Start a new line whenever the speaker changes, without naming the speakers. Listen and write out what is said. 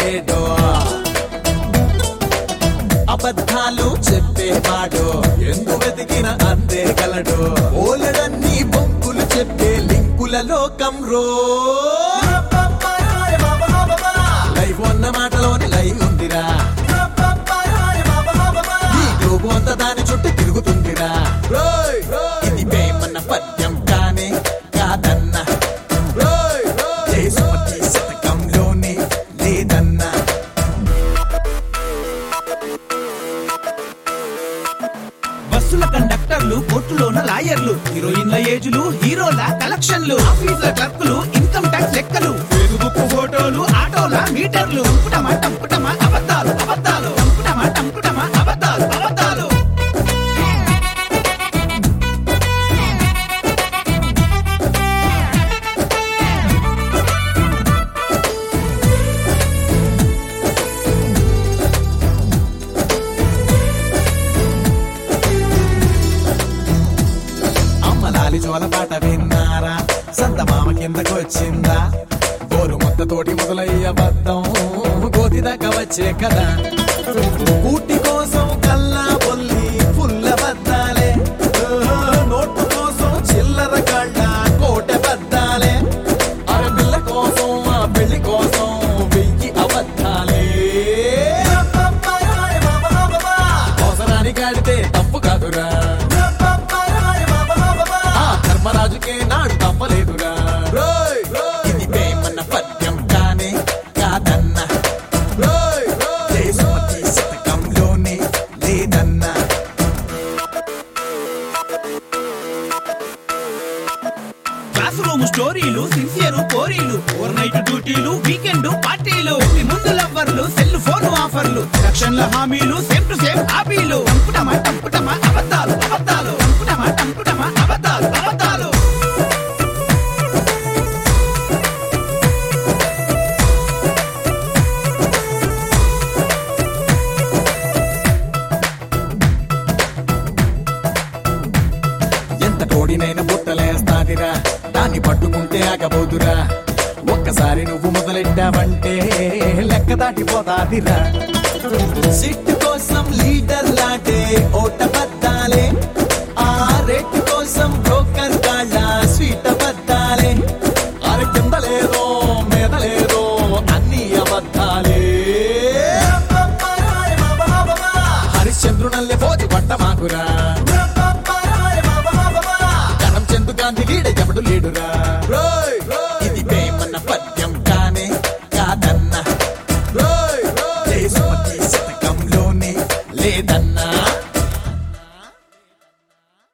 లేడో అబద్ధాలు చెప్పేవాడు ఎందు వెతికిన అందే గలడు ఓలడన్ని బొంకులు చెప్పే లింకుల లోకం రో లైవ్ ఉన్న మాటలోని లైవ్ ఉందిరా ఈ గ్లోబు అంతా దాని చుట్టూ తిరుగుతుందిరా ఇది వేమన్న పద్యం కానే కాదన్న దేశమతి శతకంలోనే లేదన్నా
బస్సుల కండక్టర్లు కోర్టులోన లాయర్లు హీరోయిన్ల ఏజులు హీరోల కలెక్షన్లు ఆఫీసుల క్లర్కులు ఇన్కమ్ ట్యాక్స్ లెక్కలు ఫేస్బుక్ ఫోటోలు ఆటోల మీటర్లు టంకుటమా టంకుటమా అబద్ధాలు అబద్ధాలు టంకుటమా టంకుటమా అబద్ధాలు అబద్ధాలు
అమ్మ లాలి జోల పాట విన్నారా సంత మామ కిందకు వచ్చిందా గోరు మొత్త తోటి మొదలయ్య బద్దం గోతి దాకా వచ్చే కదా ఊటి కోసం కల్లా బొల్లి పుల్ల బద్దాలే ఓహో, నోటు కోసం చిల్లర కాళ్ళ కోట బద్దాలే అరపిల్ల కోసం ఆ పెళ్లి కోసం వెయ్యి అబద్ధాలే అవసరానికి ఆడితే తప్పు కాదురా ఆ ధర్మరాజుకే నాడు తప్పలేదురా ఇది వేమన్న పద్యం కానే కాదన్న దేశమతి శతకంలోనే లేదన్నా
క్లాస్ రూమ్ స్టోరీలు సిన్సియర్ కోరీలు ఓవర్ నైట్ డ్యూటీలు వీకెండ్ పార్టీలు పెళ్లి ముందు లవ్వర్లు సెల్ ఫోన్ ఆఫర్లు రక్షణల హామీలు సేమ్ టు సేమ్ హాబీలు టంకుటమా టంకుటమా అబద్ధాలు అబద్ధాలు టంకుటమా టంకుటమా అబద్ధాలు అబద్ధాలు
ఎంత కోడినైన బుట్టలేస్తాదిరా దాన్ని పట్టుకుంటే ఆగబోదురా ఒక్కసారి నువ్వు మొదలెట్టావంటే లెక్క దాటిపోతాదిరా సిట్ కోసం లీడర్ లాంటే ఓట బద్దాలే ఆ రేట్ కోసం బ్రోకర్ కాళ్ళ స్వీట్ బద్దాలే అర కింద లేదో మీద లేదో అన్ని అబద్ధాలే హరిశ్చంద్రునల్లే పోతి పట్ట మాకురా కరం చందు గాంధీ గీడ